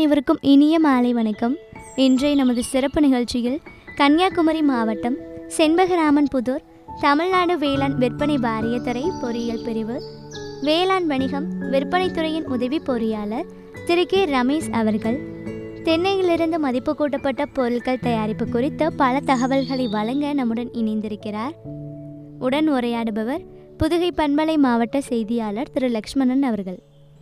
அனைவருக்கும் இனிய மாலை வணக்கம் இன்றைய நமது சிறப்பு நிகழ்ச்சியில் கன்னியாகுமரி மாவட்டம் செண்பகராமன் புதூர் தமிழ்நாடு வேளாண் விற்பனை வாரியத்துறை பொறியியல் பிரிவு வேளாண் வணிகம் விற்பனைத் துறையின் உதவி பொறியாளர் திரு கே ரமேஷ் அவர்கள் தென்னையிலிருந்து மதிப்பு கூட்டப்பட்ட பொருட்கள் தயாரிப்பு குறித்த பல தகவல்களை வழங்க நம்முடன் இணைந்திருக்கிறார் உடன் உரையாடுபவர் புதுகை பண்பலை மாவட்ட செய்தியாளர் திரு லக்ஷ்மணன் அவர்கள்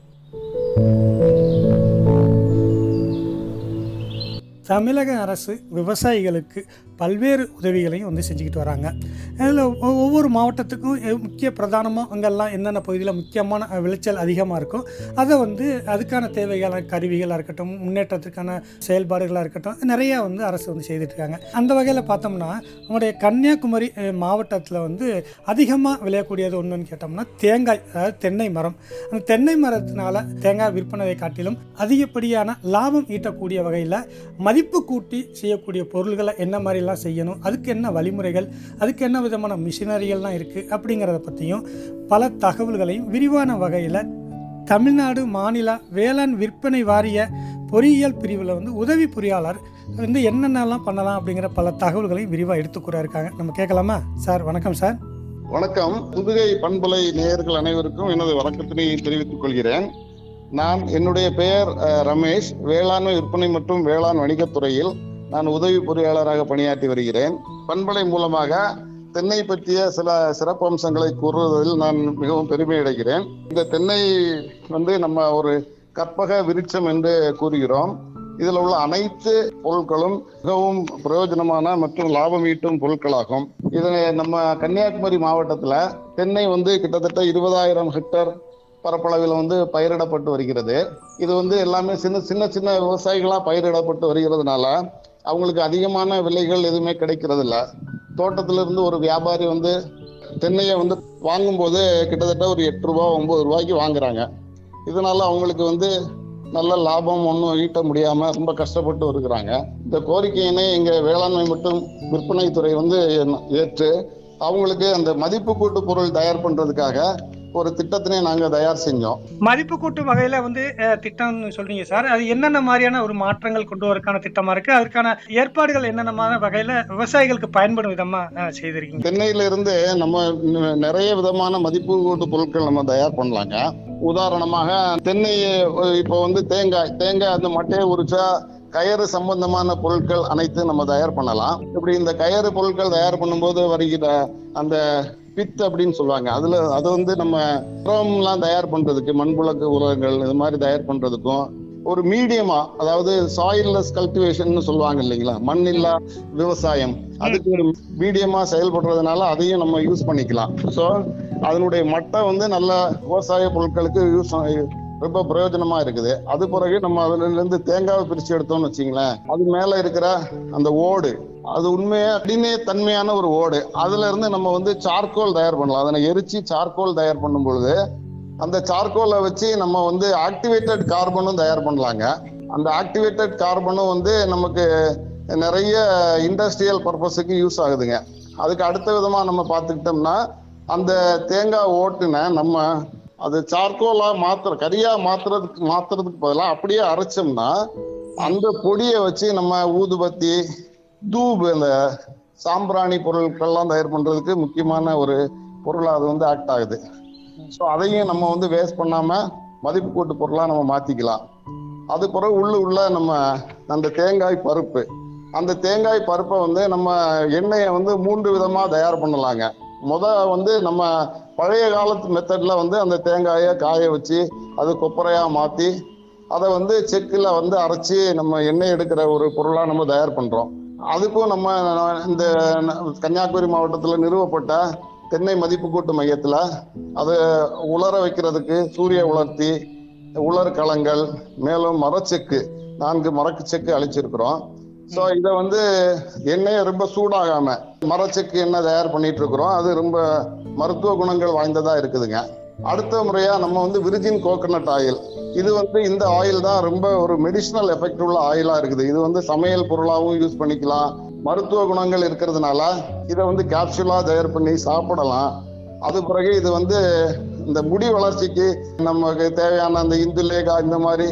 தமிழக அரசு விவசாயிகளுக்கு பல்வேறு உதவிகளையும் வந்து செஞ்சுக்கிட்டு வராங்க அதில் ஒவ்வொரு மாவட்டத்துக்கும் எ- முக்கிய பிரதானமாக அங்கெல்லாம் என்னென்ன பகுதியில் முக்கியமான அஹ், விளைச்சல் அதிகமாக இருக்கும் அதை வந்து அதுக்கான தேவைகளான கருவிகளாக இருக்கட்டும் முன்னேற்றத்திற்கான செயல்பாடுகளாக இருக்கட்டும் நிறையா வந்து அரசு வந்து செய்துட்டு இருக்காங்க அந்த வகையில் பார்த்தோம்னா நம்முடைய கன்னியாகுமரி மாவட்டத்தில் வந்து அதிகமாக விளையக்கூடியது ஒன்றுன்னு கேட்டோம்னா தேங்காய் அதாவது தென்னை மரம் அந்த தென்னை மரத்தினால தேங்காய் விற்பனையை காட்டிலும் அதிகப்படியான லாபம் ஈட்டக்கூடிய வகையில் மதிப்பு கூட்டி செய்யக்கூடிய பொருள்களை என்ன மாதிரிலாம் செய்யணும் அதுக்கு என்ன வழிமுறைகள் அதுக்கு என்ன விதமான மிஷினரிகள்லாம் இருக்குது அப்படிங்கிறத பற்றியும் பல தகவல்களையும் விரிவான வகையில் தமிழ்நாடு மாநில வேளாண் விற்பனை வாரிய பொறியியல் பிரிவில் வந்து உதவி பொறியாளர் வந்து என்னென்னலாம் பண்ணலாம் அப்படிங்கிற பல தகவல்களையும் விரிவாக எடுத்துக்கூட இருக்காங்க நம்ம கேட்கலாமா சார் வணக்கம் சார் வணக்கம் புதுகை பண்பலை நேயர்கள் அனைவருக்கும் எனது வணக்கத்தினை தெரிவித்துக் கொள்கிறேன் நான் என்னுடைய பெயர் அஹ், ரமேஷ் வேளாண்மை விற்பனை மற்றும் வேளாண் வணிகத்துறையில் நான் உதவி பொறியாளராக பணியாற்றி வருகிறேன் பண்பலை மூலமாக தென்னை பற்றிய சில சிறப்பம்சங்களை கூறுவதில் நான் மிகவும் பெருமை அடைகிறேன் இந்த தென்னை வந்து நம்ம ஒரு கற்பக விருட்சம் என்று கூறுகிறோம் இதில் உள்ள அனைத்து பொருட்களும் மிகவும் பிரயோஜனமான மற்றும் லாபம் ஈட்டும் பொருட்களாகும் இதனை நம்ம கன்னியாகுமரி மாவட்டத்தில் தென்னை வந்து கிட்டத்தட்ட இருபதாயிரம் ஹெக்டர் பரப்பளவில் வந்து பயிரிடப்பட்டு வருகிறது இது வந்து எல்லாமே சின்ன சின்ன சின்ன விவசாயிகளாக பயிரிடப்பட்டு வருகிறதுனால அவங்களுக்கு அதிகமான விலைகள் எதுவுமே கிடைக்கிறது இல்ல தோட்டத்திலிருந்து ஒரு வியாபாரி வந்து தென்னையை வந்து வாங்கும்போது கிட்டத்தட்ட ஒரு எட்டு ரூபா ஒன்பது ரூபாய்க்கு வாங்குறாங்க இதனால அவங்களுக்கு வந்து நல்ல லாபம் ஒன்றும் ஈட்ட முடியாம ரொம்ப கஷ்டப்பட்டு வருகிறாங்க இந்த கோரிக்கையினை எங்க வேளாண்மை மற்றும் விற்பனை துறை வந்து ஏற்று அவங்களுக்கு அந்த மதிப்பு கூட்டு பொருள் தயார் பண்றதுக்காக ஒரு திட்டத்தினை நாங்க தயார் செஞ்சோம் மதிப்பு கூட்டு வகையில் வந்து அஹ், திட்டம்னு சொல்றீங்க சார் அது என்னென்ன மாதிரியான ஒரு மாற்றங்கள் கொண்டு வரக்கான திட்டமாக இருக்குது அதற்கான ஏற்பாடுகள் என்னென்ன வகையில் விவசாயிகளுக்கு பயன்படும் விதமாக செய்திருக்கீங்க தென்னையில இருந்து நம்ம ந- நிறைய விதமான மதிப்பு கூட்டு பொருட்கள் நம்ம தயார் பண்ணலாங்க உதாரணமாக தென்னை அஹ், இப்போ வந்து தேங்காய் தேங்காய் அந்த மட்டையை உரிச்சா கயறு சம்பந்தமான பொருட்கள் அனைத்தும் நம்ம தயார் பண்ணலாம் இப்படி இந்த கயறு பொருட்கள் தயார் பண்ணும்போது வருகிற அந்த பித் அப்படின்னு சொல்லுவாங்க அதுல அது வந்து நம்ம உரம்லாம் தயார் பண்றதுக்கு மண்புழக்கு உரங்கள் இது மாதிரி தயார் பண்றதுக்கும் ஒரு மீடியமா அதாவது சாயில்லெஸ் கல்டிவேஷன் சொல்லுவாங்க இல்லைங்களா மண் இல்லா விவசாயம் அதுக்கு ஒரு மீடியமா செயல்படுறதுனால அதையும் நம்ம யூஸ் பண்ணிக்கலாம் ஸோ அதனுடைய மட்டை வந்து நல்ல விவசாய பொருட்களுக்கு யூஸ் ரொம்ப பிரயோஜனமா இருக்குது அது பிறகு நம்ம அதுல இருந்து தேங்காவை பிரிச்சு எடுத்தோம்னு வச்சுங்களேன் அது மேல இருக்கிற அந்த ஓடு அது உண்மையா கடின தன்மையான ஒரு ஓடு அதுல இருந்து நம்ம வந்து சார்கோல் தயார் பண்ணலாம் அதனை எரிச்சு சார்கோல் தயார் பண்ணும் பொழுது அந்த சார்கோலை வச்சு நம்ம வந்து ஆக்டிவேட்டட் கார்பனும் தயார் பண்ணலாங்க அந்த ஆக்டிவேட்டட் கார்பனும் வந்து நமக்கு நிறைய இண்டஸ்ட்ரியல் பர்பஸுக்கு யூஸ் ஆகுதுங்க அதுக்கு அடுத்த விதமா நம்ம பார்த்துக்கிட்டோம்னா அந்த தேங்காய் ஓட்டுன நம்ம அது சார்கோலா மாத்திர கரியா மாத்துறதுக்கு மாத்துறதுக்கு பதிலாக அப்படியே அரைச்சோம்னா அந்த பொடியை வச்சு நம்ம ஊதுபத்தி தூபு அந்த சாம்பிராணி பொருட்கள்லாம் தயார் பண்றதுக்கு முக்கியமான ஒரு பொருளா அது வந்து ஆக்ட் ஆகுது ஸோ அதையும் நம்ம வந்து வேஸ்ட் பண்ணாம மதிப்பு கூட்டு பொருளா நம்ம மாத்திக்கலாம் அது பிறகு உள்ள உள்ள நம்ம அந்த தேங்காய் பருப்பு அந்த தேங்காய் பருப்பை வந்து நம்ம எண்ணெயை வந்து மூன்று விதமா தயார் பண்ணலாங்க முத வந்து நம்ம பழைய காலத்து மெத்தட்ல வந்து அந்த தேங்காயை காய வச்சு அது கொப்பரையா மாத்தி அதை வந்து செக்கில் வந்து அரைச்சி நம்ம எண்ணெய் எடுக்கிற ஒரு பொருளா நம்ம தயார் பண்றோம் அதுக்கும் நம்ம இந்த கன்னியாகுமரி மாவட்டத்தில் நிறுவப்பட்ட தென்னை மதிப்பு கூட்டு மையத்துல அதை உலர வைக்கிறதுக்கு சூரிய உலர்த்தி உலர் களங்கள் மேலும் மரச்செக்கு நான்கு மரக்கு செக்கு அழிச்சிருக்கிறோம் ஸோ இதை வந்து எண்ணெயை ரொம்ப சூடாகாம மரச்செக்கு எண்ணெய் தயார் பண்ணிட்டு இருக்கிறோம் அது ரொம்ப மருத்துவ குணங்கள் வாய்ந்ததா இருக்குதுங்க அடுத்த முறையா நம்ம வந்து விர்ஜின் கோகனட் ஆயில் இது வந்து இந்த ஆயில் தான் ரொம்ப ஒரு மெடிசினல் எஃபெக்ட் உள்ள ஆயிலா இருக்குது இது வந்து சமையல் பொருளாகவும் யூஸ் பண்ணிக்கலாம் மருத்துவ குணங்கள் இருக்கிறதுனால இதை வந்து கேப்சூலா தயார் பண்ணி சாப்பிடலாம் அது பிறகு இது வந்து இந்த முடி வளர்ச்சிக்கு நமக்கு தேவையான அந்த இந்துலேகா இந்த மாதிரி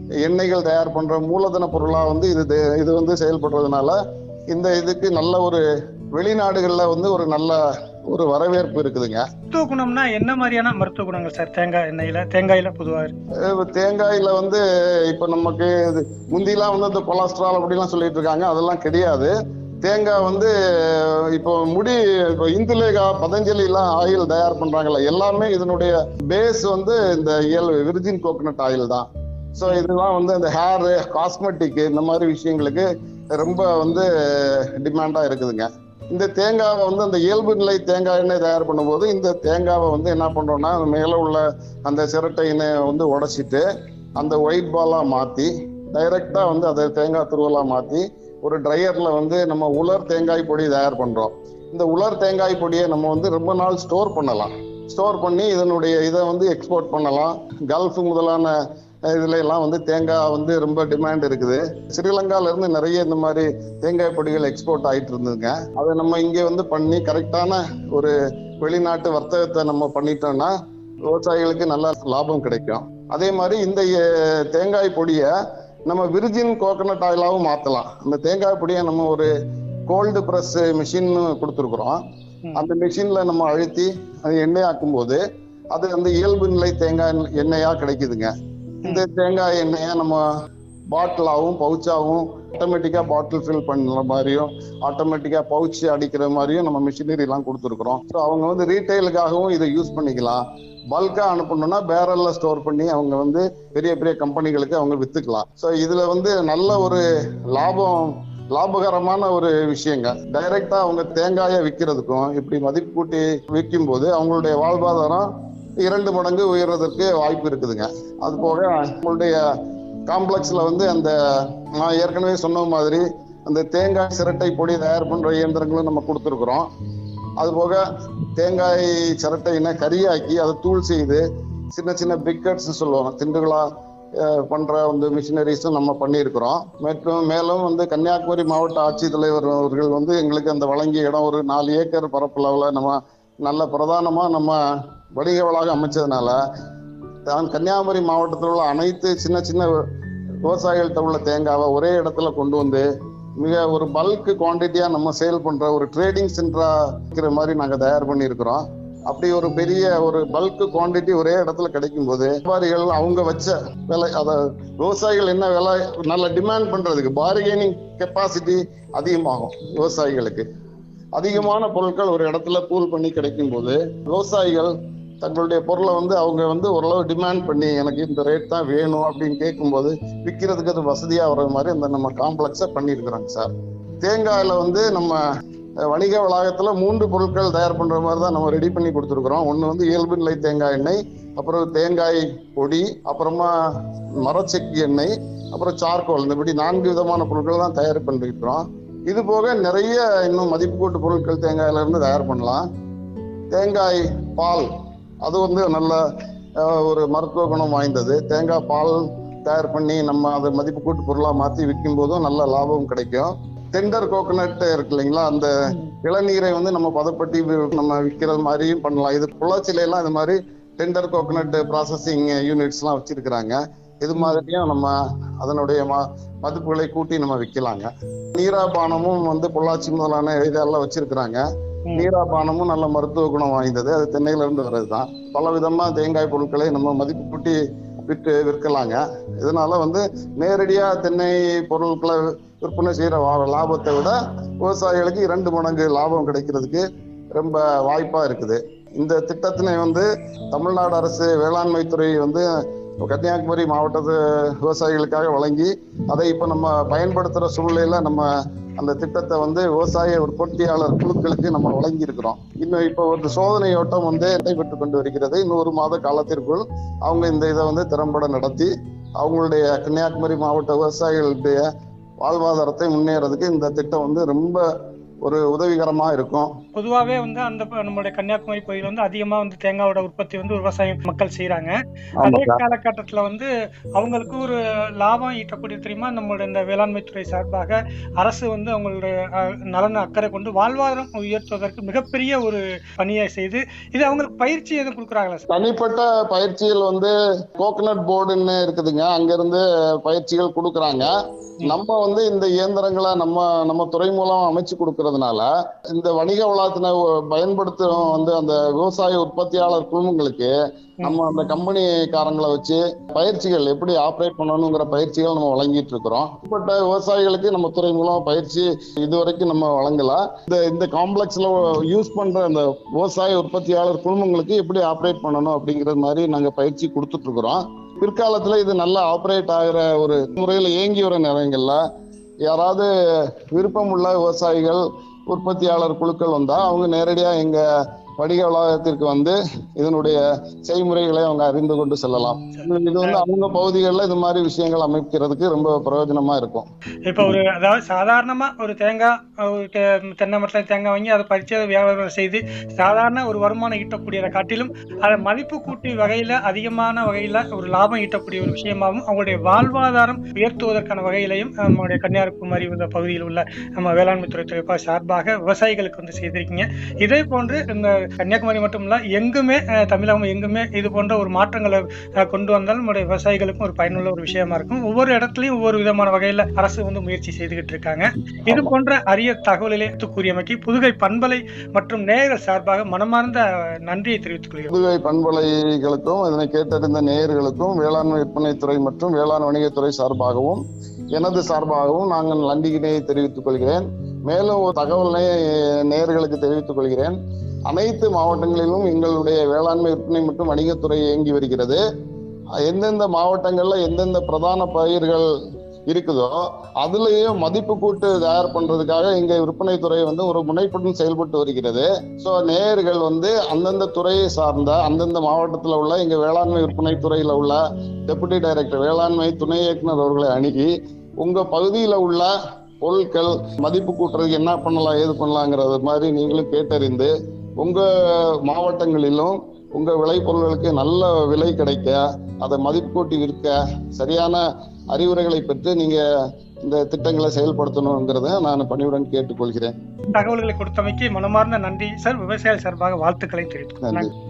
எண்ணெய்கள் தயார் பண்ற மூலதன பொருளா வந்து இது தே- இது வந்து செயல்படுறதுனால இந்த இதுக்கு நல்ல ஒரு வெளிநாடுகள்ல வந்து ஒரு நல்ல ஒரு வரவேற்பு இருக்குதுங்க மருத்துவ குணம்னா என்ன மாதிரியான மருத்துவ குணங்கள் சார் தேங்காய் எண்ணெயில தேங்காயில பொதுவாக அஹ் தேங்காயில வந்து இப்ப நமக்கு இது முந்திலாம் வந்து இந்த கொலஸ்ட்ரால் அப்படிலாம் சொல்லிட்டு இருக்காங்க அதெல்லாம் கிடையாது தேங்காய் வந்து இப்போ முடி இப்போ இந்துலேகா பதஞ்சலி எல்லாம் ஆயில் தயார் பண்றாங்கல்ல எல்லாமே இதனுடைய பேஸ் வந்து இந்த இயல் விர்ஜின் கோகனட் ஆயில் தான் ஸோ இதெல்லாம் வந்து இந்த ஹேர் காஸ்மெட்டிக் இந்த மாதிரி விஷயங்களுக்கு ரொம்ப வந்து டிமாண்டா இருக்குதுங்க இந்த தேங்காவை வந்து அந்த இயல்பு நிலை தேங்காய் எண்ணெய் தயார் பண்ணும்போது இந்த தேங்காவை வந்து என்ன பண்றோம்னா அது மேல உள்ள அந்த சிரட்டையினை வந்து உடைச்சிட்டு அந்த ஒயிட் பாலா மாத்தி டைரக்டா வந்து அதை தேங்காய் துருவலா மாத்தி ஒரு ட்ரையர்ல வந்து நம்ம உலர் தேங்காய் பொடி தயார் பண்றோம் இந்த உலர் தேங்காய் பொடியை நம்ம வந்து ரொம்ப நாள் ஸ்டோர் பண்ணலாம் ஸ்டோர் பண்ணி இதனுடைய இதை வந்து எக்ஸ்போர்ட் பண்ணலாம் கல்ஃப் முதலான இதுல எல்லாம் வந்து தேங்காய் வந்து ரொம்ப டிமாண்ட் இருக்குது ஸ்ரீலங்கால இருந்து நிறைய இந்த மாதிரி தேங்காய் பொடிகள் எக்ஸ்போர்ட் ஆயிட்டு இருந்ததுங்க அதை நம்ம இங்க வந்து பண்ணி கரெக்டான ஒரு வெளிநாட்டு வர்த்தகத்தை நம்ம பண்ணிட்டோம்னா விவசாயிகளுக்கு நல்ல லாபம் கிடைக்கும் அதே மாதிரி இந்த அஹ், தேங்காய் பொடியை நம்ம விர்ஜின் கோகனட் ஆயிலாவும் மாத்தலாம் இந்த தேங்காய் பொடியை நம்ம ஒரு கோல்டு பிரஸ் மிஷின் கொடுத்துருக்குறோம் ம். அந்த மிஷின்ல நம்ம அழுத்தி அது எண்ணெய் ஆக்கும் போது அது வந்து இயல்பு நிலை தேங்காய் எண்ணெயா கிடைக்குதுங்க இந்த தேங்காய் எண்ணெயை நம்ம பாட்டிலாகவும் பவுச்சாகவும் ஆட்டோமேட்டிக்கா பாட்டில் ஃபில் பண்ணுற மாதிரியும் ஆட்டோமேட்டிக்கா பவுச் அடிக்கிற மாதிரியும் நம்ம மிஷினரி எல்லாம் கொடுத்துருக்குறோம் ஸோ அவங்க வந்து ரீட்டைலுக்காகவும் இதை யூஸ் பண்ணிக்கலாம் பல்கா அனுப்பணும்னா பேரல்ல ஸ்டோர் பண்ணி அவங்க வந்து பெரிய பெரிய கம்பெனிகளுக்கு அவங்க வித்துக்கலாம் ஸோ இதுல வந்து நல்ல ஒரு லாபம் லாபகரமான ஒரு விஷயங்க டைரக்டா அவங்க தேங்காயை விற்கிறதுக்கும் இப்படி மதிப்பு கூட்டி விற்கும் போது அவங்களுடைய வாழ்வாதாரம் இரண்டு மடங்கு உயர்றதற்கு வாய்ப்பு இருக்குதுங்க அது போக உங்களுடைய காம்ப்ளெக்ஸ்ல வந்து அந்த நான் ஏற்கனவே சொன்ன மாதிரி அந்த தேங்காய் சிரட்டை பொடி தயார் பண்ற இயந்திரங்களும் நம்ம கொடுத்துருக்குறோம் அது போக தேங்காய் சிரட்டையினை கரியாக்கி அதை தூள் செய்து சின்ன சின்ன பிக்கெட்ஸ் சொல்லுவாங்க திண்டுகளா அஹ், பண்ற வந்து மிஷினரிஸும் நம்ம பண்ணியிருக்கிறோம் மற்றும் மேலும் வந்து கன்னியாகுமரி மாவட்ட ஆட்சித்தலைவர் அவர்கள் வந்து எங்களுக்கு அந்த வழங்கிய இடம் ஒரு நாலு ஏக்கர் பரப்பளவில் நம்ம நல்ல பிரதானமா நம்ம வணிக வளாக அமைச்சதுனால தான் கன்னியாகுமரி மாவட்டத்தில் உள்ள அனைத்து சின்ன சின்ன விவசாயிகள்கிட்ட உள்ள தேங்காவை ஒரே இடத்துல கொண்டு வந்து மிக ஒரு பல்க் குவான்டிட்டியா நம்ம சேல் பண்ற ஒரு ட்ரேடிங் சென்டரா இருக்கிற மாதிரி நாங்க தயார் பண்ணியிருக்கிறோம் அப்படி ஒரு பெரிய ஒரு பல்க் குவான்டிட்டி ஒரே இடத்துல கிடைக்கும் போது வியாபாரிகள் அவங்க வச்ச விலை அத விவசாயிகள் என்ன விலை நல்ல டிமாண்ட் பண்றதுக்கு பார்கெனிங் கெப்பாசிட்டி அதிகமாகும் விவசாயிகளுக்கு அதிகமான பொருட்கள் ஒரு இடத்துல பூல் பண்ணி கிடைக்கும் போது விவசாயிகள் தங்களுடைய பொருளை வந்து அவங்க வந்து ஓரளவு டிமாண்ட் பண்ணி எனக்கு இந்த ரேட் தான் வேணும் அப்படின்னு கேட்கும்போது விற்கிறதுக்கு அது வசதியா வர்ற மாதிரி அந்த நம்ம காம்ப்ளெக்ஸை பண்ணியிருக்கிறோங்க சார் தேங்காயில வந்து நம்ம அஹ், வணிக வளாகத்துல மூன்று பொருட்கள் தயார் பண்ற மாதிரி தான் நம்ம ரெடி பண்ணி கொடுத்துருக்குறோம் ஒன்று வந்து இயல்பு நிலை தேங்காய் எண்ணெய் அப்புறம் தேங்காய் பொடி அப்புறமா மரச்செக்கு எண்ணெய் அப்புறம் சார்கோல் இந்த இப்படி நான்கு விதமான பொருட்கள் தான் தயார் பண்ணிருக்கிறோம் இது போக நிறைய இன்னும் மதிப்பு கூட்டு பொருட்கள் தேங்காயில இருந்து தயார் பண்ணலாம் தேங்காய் பால் அது வந்து நல்ல அஹ், ஒரு மருத்துவ குணம் வாய்ந்தது தேங்காய் பால் தயார் பண்ணி நம்ம அதை மதிப்பு கூட்டு பொருளா மாத்தி விற்கும் போதும் நல்ல லாபம் கிடைக்கும் டெண்டர் கோகனட் இருக்கு இல்லைங்களா அந்த இளநீரை வந்து நம்ம பதப்பட்டி வி- நம்ம விற்கிறது மாதிரியும் பண்ணலாம் இது பொள்ளாச்சியில எல்லாம் இது மாதிரி டெண்டர் கோகனட் ப்ராசஸிங் யூனிட்ஸ் எல்லாம் வச்சிருக்கிறாங்க இது மாதிரியும் நம்ம அதனுடைய ம- மதிப்புகளை கூட்டி நம்ம விற்கலாங்க நீராபானமும் வந்து பொள்ளாச்சி முதலான இதெல்லாம் வச்சிருக்கிறாங்க ம். நீராபானமும் நல்ல மருத்துவ குணம் வாய்ந்தது அது தென்னையில இருந்து வர்றதுதான் பல விதமா தேங்காய் பொருட்களை நம்ம மதிப்பு கூட்டி விட்டு விற்கலாங்க இதனால வந்து நேரடியா தென்னை பொருட்களை விற்பனை செய்யற வா- லாபத்தை விட விவசாயிகளுக்கு இரண்டு மடங்கு லாபம் கிடைக்கிறதுக்கு ரொம்ப வாய்ப்பா இருக்குது இந்த திட்டத்தினை வந்து தமிழ்நாடு அரசு வேளாண்மை துறை வந்து கன்னியாகுமரி மாவட்டத்து விவசாயிகளுக்காக வழங்கி அதை இப்ப நம்ம பயன்படுத்துற சூழ்நிலையில நம்ம அந்த திட்டத்தை வந்து விவசாய உற்பத்தியாளர் குழுக்களுக்கு நம்ம வழங்கி இருக்கிறோம் இன்னும் இப்போ ஒரு சோதனை ஓட்டம் வந்து நடைபெற்று கொண்டு வருகிறது இன்னும் ஒரு மாத காலத்திற்குள் அவங்க இந்த இதை வந்து திறம்பட நடத்தி அவங்களுடைய கன்னியாகுமரி மாவட்ட விவசாயிகளுடைய வாழ்வாதாரத்தை முன்னேறதுக்கு இந்த திட்டம் வந்து ரொம்ப ஒரு உதவிகரமா இருக்கும் பொதுவாகவே வந்து அந்த ப- நம்மளுடைய கன்னியாகுமரி பகுதியில் வந்து அதிகமாக வந்து தேங்காயோட உற்பத்தி வந்து விவசாயம் மக்கள் செய்கிறாங்க அதே ஆமாக்கா காலகட்டத்தில் வந்து அவங்களுக்கு ஒரு லாபம் ஈட்டக்கூடிய தெரியுமா நம்மளுடைய இந்த வேளாண்மை துறை சார்பாக அரசு வந்து அவங்களுடைய அஹ், நலன் அக்கறை கொண்டு வாழ்வாதாரம் உயர்த்துவதற்கு மிகப்பெரிய ஒரு பணியை செய்து இது அவங்களுக்கு பயிற்சி எதுவும் கொடுக்குறாங்களா சார் தனிப்பட்ட பயிற்சிகள் வந்து கோகனட் போர்டுன்னு இருக்குதுங்க அங்கிருந்து பயிற்சிகள் கொடுக்குறாங்க நம்ம வந்து இந்த இயந்திரங்களை நம்ம நம்ம துறை மூலம் அமைச்சு கொடுக்கறதுனால இந்த வணிக வளாகத்தினை பயன்படுத்தும் வந்து அந்த விவசாய உற்பத்தியாளர் குழுமங்களுக்கு நம்ம அந்த கம்பெனிக்காரங்களை வச்சு பயிற்சிகள் எப்படி ஆப்ரேட் பண்ணணுங்கிற பயிற்சிகள் நம்ம வழங்கிட்டு இருக்கிறோம் இப்பட்ட விவசாயிகளுக்கு நம்ம துறை மூலம் பயிற்சி இதுவரைக்கும் நம்ம வழங்கல இந்த இந்த காம்ப்ளெக்ஸ்ல யூஸ் பண்ற அந்த விவசாய உற்பத்தியாளர் குழுமங்களுக்கு எப்படி ஆப்ரேட் பண்ணணும் அப்படிங்கிறது மாதிரி நாங்க பயிற்சி கொடுத்துட்டு இருக்கிறோம் பிற்காலத்துல இது நல்லா ஆப்ரேட் ஆகிற ஒரு முறையில இயங்கி வர நேரங்கள்ல யாராவது விருப்பம் உள்ள விவசாயிகள் உற்பத்தியாளர் குழுக்கள் வந்தா அவங்க நேரடியா எங்க வணிக வளாகத்திற்கு வந்து இதனுடைய செய்முறைகளை அவங்க அறிந்து கொண்டு செல்லலாம் இது வந்து அவங்க பகுதிகளில் இது மாதிரி விஷயங்கள் அமைக்கிறதுக்கு ரொம்ப பிரயோஜனமா இருக்கும் இப்போ ஒரு அதாவது சாதாரணமா ஒரு தேங்காய் ஒரு தெ- தென்னை மரத்தில் தேங்காய் வாங்கி அதை பறித்து அதை வியாபாரம் செய்து சாதாரண ஒரு வருமானம் ஈட்டக்கூடியதை காட்டிலும் அதை மதிப்பு கூட்டி வகையில அதிகமான வகையில ஒரு லாபம் ஈட்டக்கூடிய ஒரு விஷயமாகவும் அவங்களுடைய வாழ்வாதாரம் உயர்த்துவதற்கான வகையிலையும் நம்மளுடைய கன்னியாகுமரி இந்த பகுதியில் உள்ள நம்ம வேளாண்மை துறை துறைப்பா சார்பாக விவசாயிகளுக்கு வந்து செய்திருக்கீங்க இதே போன்று இந்த கன்னியாகுமரி மட்டும் இல்ல எங்குமே அஹ், தமிழகம் எங்குமே இது போன்ற ஒரு மாற்றங்களை அஹ், கொண்டு வந்தால் நம்முடைய விவசாயிகளுக்கும் ஒரு பயனுள்ள ஒரு விஷயமா இருக்கும் ஒவ்வொரு இடத்துலயும் ஒவ்வொரு விதமான வகையில அரசு வந்து முயற்சி செய்துகிட்டு இருக்காங்க இது போன்ற அரிய தகவலிலே எடுத்து கூறியமைக்கு புதுகை பண்பலை மற்றும் நேயர்கள் சார்பாக மனமார்ந்த நன்றியை தெரிவித்துக் கொள்கிறோம் புதுவை பண்பலைகளுக்கும் இதனை கேட்டறிந்த நேயர்களுக்கும் வேளாண்மை விற்பனைத்துறை மற்றும் வேளாண் வணிகத்துறை சார்பாகவும் எனது சார்பாகவும் நாங்கள் நன்றியினை தெரிவித்துக் கொள்கிறேன் மேலும் ஒரு தகவலை நேயர்களுக்கு தெரிவித்துக் கொள்கிறேன் அனைத்து மாவட்டங்களிலும் எங்களுடைய வேளாண்மை விற்பனை மற்றும் வணிகத்துறை இயங்கி வருகிறது எந்தெந்த மாவட்டங்கள்ல எந்தெந்த பிரதான பயிர்கள் இருக்குதோ அதுலயும் மதிப்பு கூட்டு தயார் பண்றதுக்காக எங்க விற்பனை துறை வந்து ஒரு முனைப்புடன் செயல்பட்டு வருகிறது சோ நேயர்கள் வந்து அந்தந்த துறையை சார்ந்த அந்தந்த மாவட்டத்துல உள்ள எங்க வேளாண்மை விற்பனை துறையில உள்ள டெபுட்டி டைரக்டர் வேளாண்மை துணை இயக்குனர் அவர்களை அணுகி உங்க பகுதியில உள்ள பொருட்கள் மதிப்பு கூட்டுறதுக்கு என்ன பண்ணலாம் ஏது பண்ணலாங்கிறது மாதிரி நீங்களும் கேட்டறிந்து உங்க மாவட்டங்களிலும் உங்க விளைபொருள்களுக்கு நல்ல விலை கிடைக்க அதை மதிப்பு கூட்டி விற்க சரியான அறிவுரைகளை பெற்று நீங்க இந்த திட்டங்களை செயல்படுத்தணுங்கிறத நான் பணிவுடன் கேட்டுக்கொள்கிறேன் தகவல்களை கொடுத்தமைக்கு மனமார்ந்த நன்றி சார் விவசாயிகள் சார்பாக வாழ்த்துக்களை தெரிவித்துக் கொள்கிறேன். நன்றி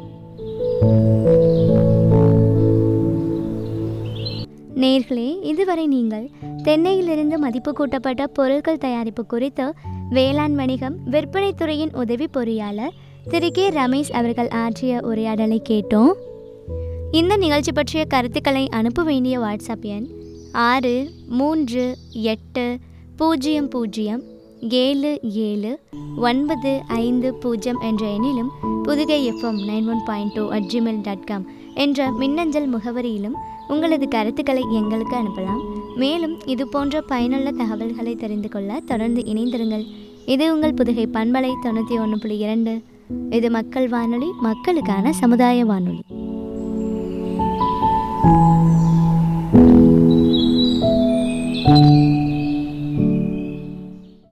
நேர்களே இதுவரை நீங்கள் தென்னையிலிருந்து மதிப்பு கூட்டப்பட்ட பொருட்கள் தயாரிப்பு குறித்து வேளாண் வணிகம் விற்பனை துறையின் உதவி பொறியாளர் திரு கே ரமேஷ் அவர்கள் ஆற்றிய உரையாடலை கேட்டோம் இந்த நிகழ்ச்சி பற்றிய கருத்துக்களை அனுப்ப வேண்டிய வாட்ஸ்அப் எண் ஆறு மூன்று எட்டு பூஜ்ஜியம் பூஜ்ஜியம் ஏழு ஏழு ஒன்பது ஐந்து பூஜ்ஜியம் என்ற எண்ணிலும் Pudugai FM nine one point two at Gmail dot com என்ற மின்னஞ்சல் முகவரியிலும் உங்களது கருத்துக்களை எங்களுக்கு அனுப்பலாம் மேலும் இது போன்ற பயனுள்ள தகவல்களை தெரிந்து கொள்ள தொடர்ந்து இணைந்திருங்கள் இது உங்கள் புதுகை பண்பலை தொண்ணூற்றி ஒன்று புள்ளி இரண்டு இது மக்கள் வானொலி மக்களுக்கான சமுதாய வானொலி